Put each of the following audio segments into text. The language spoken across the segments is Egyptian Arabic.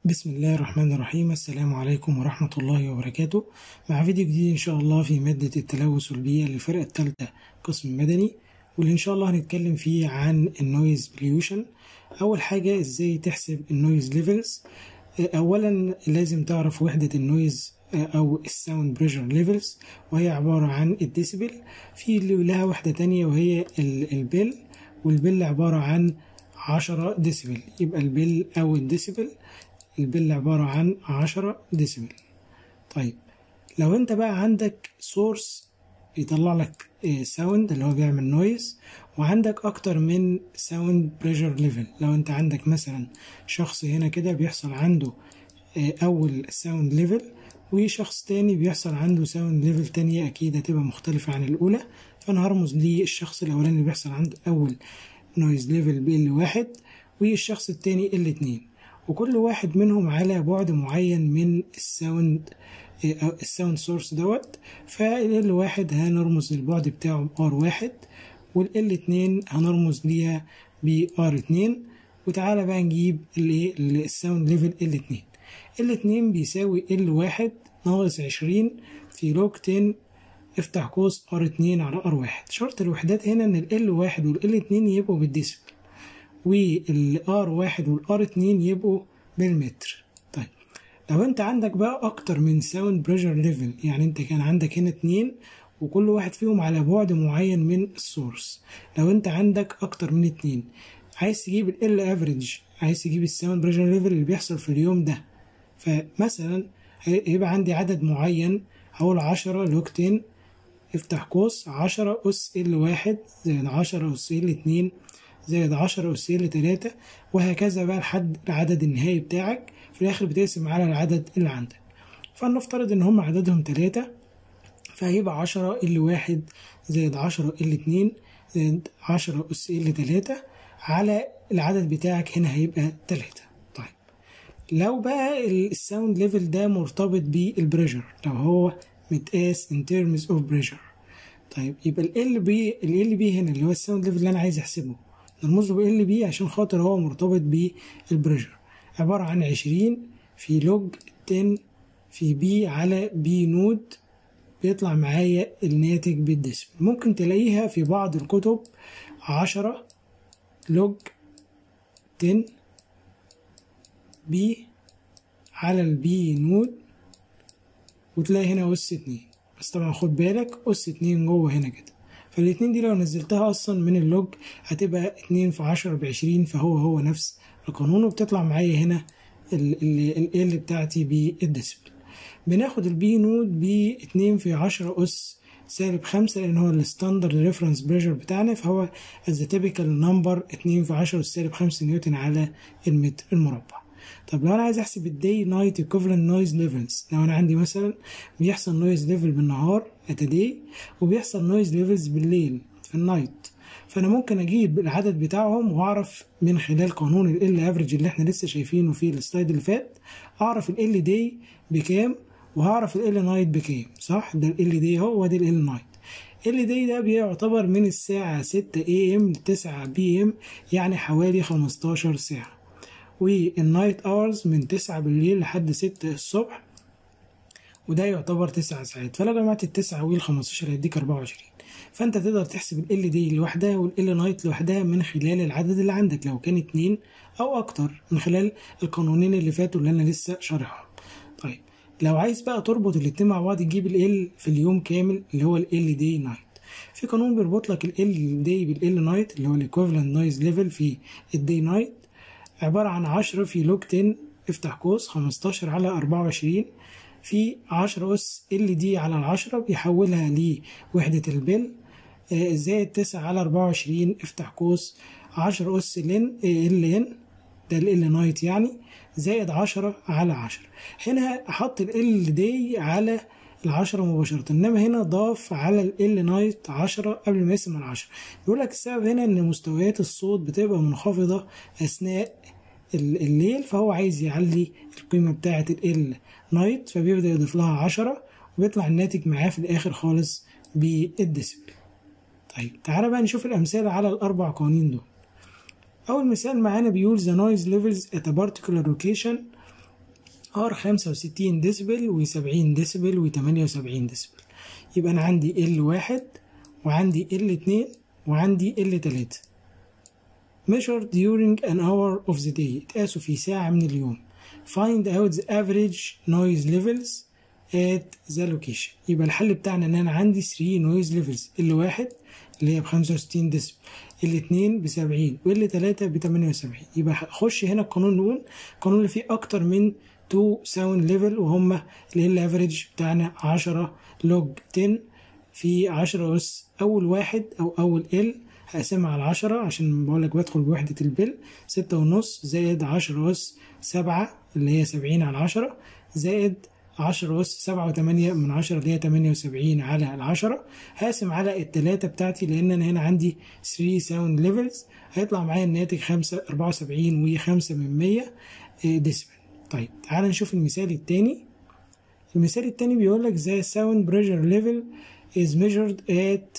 بسم الله الرحمن الرحيم السلام عليكم ورحمة الله وبركاته مع فيديو جديد إن شاء الله في مادة التلوث والبيئة للفرقة الثالثة قسم مدني واللي إن شاء الله هنتكلم فيه عن النويز بليوشن أول حاجة إزاي تحسب النويز ليفلز أولا لازم تعرف وحدة النويز أو الساوند بريشر ليفلز وهي عبارة عن الديسيبل في اللي لها وحدة تانية وهي البيل والبيل عبارة عن عشرة ديسيبل يبقى البيل أو الديسيبل البيل عبارة عن عشرة ديسيبل طيب لو انت بقى عندك سورس يطلع لك ساوند اللي هو بيعمل نويز وعندك اكتر من ساوند بريشر ليفل لو انت عندك مثلا شخص هنا كده بيحصل عنده اول ساوند ليفل وشخص تاني بيحصل عنده ساوند ليفل تانية اكيد هتبقى مختلفة عن الاولى فانا هرمز للشخص الاولاني اللي بيحصل عنده اول نويز ليفل بال واحد والشخص التاني ال اتنين وكل واحد منهم على بعد معين من الساوند الساوند سورس دوت فال واحد هنرمز للبعد بتاعه بار واحد والال اتنين هنرمز ليها بار اتنين وتعالى بقى نجيب الايه الساوند ليفل ال اتنين ال اتنين بيساوي ال واحد ناقص عشرين في لوج 10 افتح قوس ار اتنين على ار واحد شرط الوحدات هنا ان ال واحد والال اتنين يبقوا بالديسبل والار واحد والار اتنين يبقوا بالمتر طيب لو انت عندك بقى اكتر من ساوند بريشر ليفل يعني انت كان عندك هنا اتنين وكل واحد فيهم على بعد معين من السورس لو انت عندك اكتر من اتنين عايز تجيب ال افريج عايز تجيب الساوند بريشر ليفل اللي بيحصل في اليوم ده فمثلا هيبقى عندي عدد معين هقول عشرة لوج 10 افتح قوس عشرة أس ال واحد زائد عشرة أس ال اتنين زائد عشرة أس ال تلاتة وهكذا بقى لحد العدد النهائي بتاعك في الآخر بتقسم على العدد اللي عندك فلنفترض إن هم عددهم تلاتة فهيبقى عشرة ال واحد زائد عشرة ال اتنين زائد عشرة أس ال تلاتة على العدد بتاعك هنا هيبقى تلاتة طيب لو بقى الساوند ليفل ده مرتبط بالبريشر لو هو متقاس in terms of pressure طيب يبقى ال بي ال بي هنا اللي هو الساوند ليفل اللي انا عايز احسبه نرمز له ال بي عشان خاطر هو مرتبط بالبريشر عبارة عن عشرين في لوج 10 في بي على بي نود بيطلع معايا الناتج بالديسبل ممكن تلاقيها في بعض الكتب عشرة لوج 10 بي على البي نود وتلاقي هنا أس اتنين بس طبعا خد بالك أس اتنين جوه هنا كده فالاتنين دي لو نزلتها أصلا من اللوج هتبقى اتنين في عشرة بعشرين فهو هو نفس القانون وبتطلع معايا هنا ال ال بتاعتي بالديسبل بناخد البي نود باتنين في عشرة أس سالب خمسة لأن هو الستاندرد ريفرنس بريشر بتاعنا فهو از تيبيكال نمبر اتنين في عشرة أس سالب خمسة نيوتن على المتر المربع طب لو انا عايز احسب الداي نايت ايكوفالنت نويز ليفلز لو انا عندي مثلا بيحصل نويز ليفل بالنهار ات داي وبيحصل نويز ليفلز بالليل في النايت فانا ممكن اجيب العدد بتاعهم واعرف من خلال قانون ال افريج اللي احنا لسه شايفينه في السلايد اللي فات اعرف ال داي بكام وهعرف ال نايت بكام صح ده ال داي اهو وادي ال نايت ال داي ده بيعتبر من الساعة 6 اي ام ل 9 بي ام يعني حوالي 15 ساعة والنايت اورز من 9 بالليل لحد 6 الصبح وده يعتبر 9 ساعات فلو جمعت التسعة وال 15 هيديك 24 فانت تقدر تحسب ال دي لوحدها والال نايت لوحدها من خلال العدد اللي عندك لو كان اتنين او اكتر من خلال القانونين اللي فاتوا اللي انا لسه شارحهم طيب لو عايز بقى تربط الاتنين مع بعض تجيب ال في اليوم كامل اللي هو ال دي نايت في قانون بيربط لك ال دي بالال نايت اللي هو الايكوفالنت نويز ليفل في الدي نايت عبارة عن عشرة في لوج 10 افتح قوس خمستاشر على أربعة وعشرين في عشرة أس ال دي على العشرة بيحولها لوحدة البل زائد تسعة على أربعة وعشرين افتح قوس عشرة أس لن ال ان ده ال نايت يعني زائد عشرة على عشرة هنا أحط ال دي على العشرة مباشرة إنما هنا ضاف على ال نايت عشرة قبل ما يقسم على عشرة بيقول لك السبب هنا إن مستويات الصوت بتبقى منخفضة أثناء الليل فهو عايز يعلي القيمة بتاعة ال نايت فبيبدأ يضيف لها عشرة وبيطلع الناتج معاه في الآخر خالص بالديسبل طيب تعالى بقى نشوف الأمثلة على الأربع قوانين دول أول مثال معانا بيقول the noise levels at a particular location ار 65 ديسبل و70 ديسبل و78 ديسبل يبقى انا عندي ال واحد وعندي ال اتنين وعندي ال تلاتة measured during an hour of the day اتقاسوا في ساعة من اليوم find out the average noise levels at the location يبقى الحل بتاعنا ان انا عندي 3 noise levels ال واحد اللي هي ب 65 ديسبل ال 2 ب 70 وال 3 ب 78 يبقى خش هنا القانون نقول القانون اللي فيه اكتر من 2 ساوند ليفل وهم اللي ال افريج بتاعنا 10 لوج 10 في 10 اس اول واحد او اول ال هقسمها على 10 عشان بقول لك بدخل بوحدة البل ستة ونص زائد 10 اس 7 اللي هي 70 على 10 زائد 10 أس سبعة وتمانية من عشرة اللي هي تمانية وسبعين على العشرة هقسم على التلاتة بتاعتي لأن أنا هنا عندي 3 ساوند ليفلز هيطلع معايا الناتج خمسة أربعة وسبعين وخمسة من مية ديسبل طيب تعال نشوف المثال التاني المثال التاني بيقول لك the sound pressure level is measured at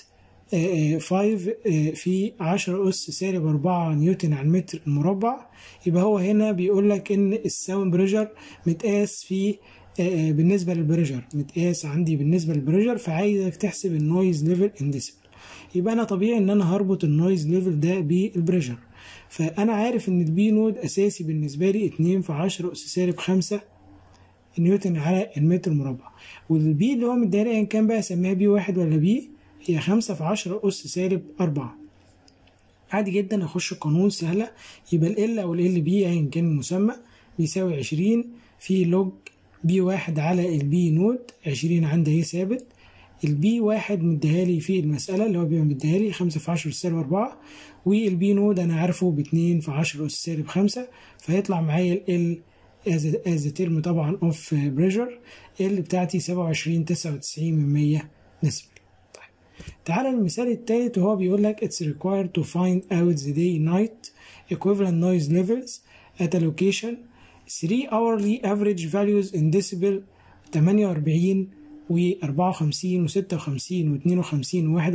5 في 10 أس سالب 4 نيوتن على المتر المربع يبقى هو هنا بيقول لك إن الساوند بريشر متقاس في بالنسبه للبريشر متقاس عندي بالنسبه للبريشر فعايزك تحسب النويز ليفل ان ديسبل يبقى انا طبيعي ان انا هربط النويز ليفل ده بالبريشر فانا عارف ان البي نود اساسي بالنسبه لي 2 في 10 اس سالب 5 نيوتن على المتر مربع والبي اللي هو مديها ايا كان بقى اسميها بي واحد ولا بي هي 5 في 10 اس سالب 4 عادي جدا اخش قانون سهله يبقى ال او ال بي ايا كان المسمى بيساوي 20 في لوج بي واحد على البي نود عشرين عندي اهي ثابت البي واحد مديها لي في المسألة اللي هو بيبقى مديها لي خمسة في عشرة سالب أربعة والبي نود أنا عارفه باتنين في عشرة أس سالب خمسة فيطلع معايا ال از ترم طبعا اوف بريشر ال بتاعتي سبعة وعشرين تسعة وتسعين من مية نسبة طيب تعالى المثال التالت وهو بيقول لك it's required to find out the day night equivalent noise levels at a location 3 hourly average values in decibel 48 و 54 و 56 و 52 و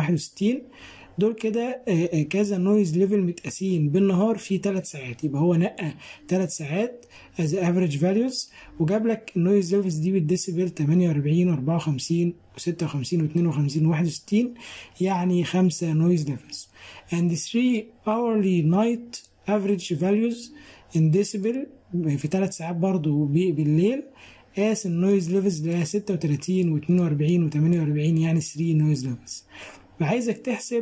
61 دول كده كذا نويز ليفل متقاسين بالنهار في 3 ساعات يبقى هو نقى 3 ساعات از افريج فاليوز وجاب لك النويز ليفلز دي بالديسيبل 48 و 54 و 56 و 52 و 61 يعني 5 نويز ليفلز and 3 hourly night average values in decibel في ثلاث ساعات برضو بالليل قاس النويز ليفلز اللي هي 36 و42 و48 يعني 3 نويز ليفلز فعايزك تحسب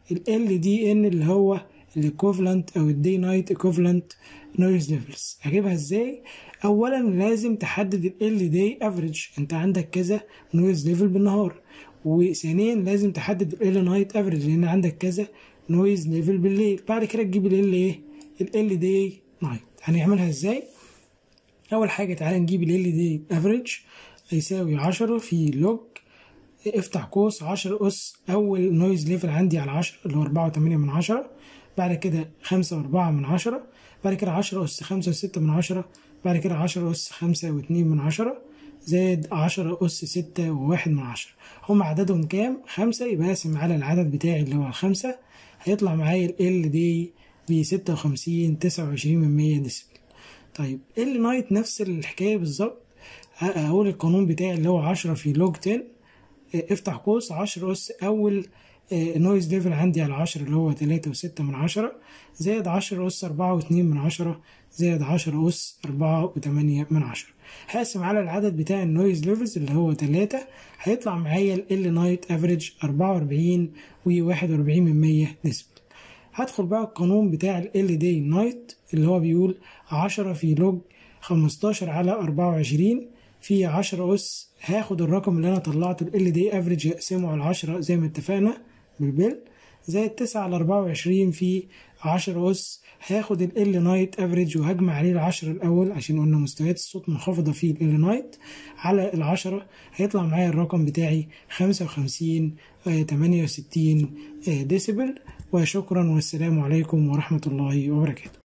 ال دي ان اللي هو الايكوفلنت او الدي نايت ايكوفلنت نويز ليفلز هجيبها ازاي اولا لازم تحدد ال دي افريج انت عندك كذا نويز ليفل بالنهار وثانيا لازم تحدد ال نايت افريج لان عندك كذا نويز ليفل بالليل بعد كده تجيب ال ايه ال دي نايت هنعملها ازاي اول حاجه تعالى نجيب ال دي افريج هيساوي 10 في لوج افتح قوس 10 اس اول نويز ليفل عندي على 10 اللي هو 4.8 من 10 بعد كده 5 و4 من 10 بعد كده 10 اس 5 و6 من 10 بعد كده 10 اس 5 و2 من 10 زائد 10 اس 6 و1 من 10 هم عددهم كام؟ 5 يبقى اقسم على العدد بتاعي اللي هو الخمسة هيطلع معايا ال دي ب 56 29 من 100 ديسبل طيب ال نايت نفس الحكايه بالظبط هقول القانون بتاعي اللي هو 10 في لوج 10 افتح قوس 10 اس اول نويز ليفل عندي على 10 اللي هو 3 و6 من 10 زائد 10 اس 4 و2 من 10 زائد 10 اس 4 و8 من 10 هقسم على العدد بتاع النويز ليفلز اللي هو 3 هيطلع معايا ال نايت افريج 44 و41 من 100 ديسبل هدخل بقى القانون بتاع ال دي نايت اللي هو بيقول 10 في لوج 15 على 24 في 10 اس هاخد الرقم اللي انا طلعته ال دي افريج اقسمه على 10 زي ما اتفقنا بالبل زائد 9 على 24 في 10 اس هاخد ال نايت افريج وهجمع عليه العشرة الاول عشان قلنا مستويات الصوت منخفضه في ال نايت على العشرة هيطلع معايا الرقم بتاعي 55 68 ديسيبل وشكرا والسلام عليكم ورحمه الله وبركاته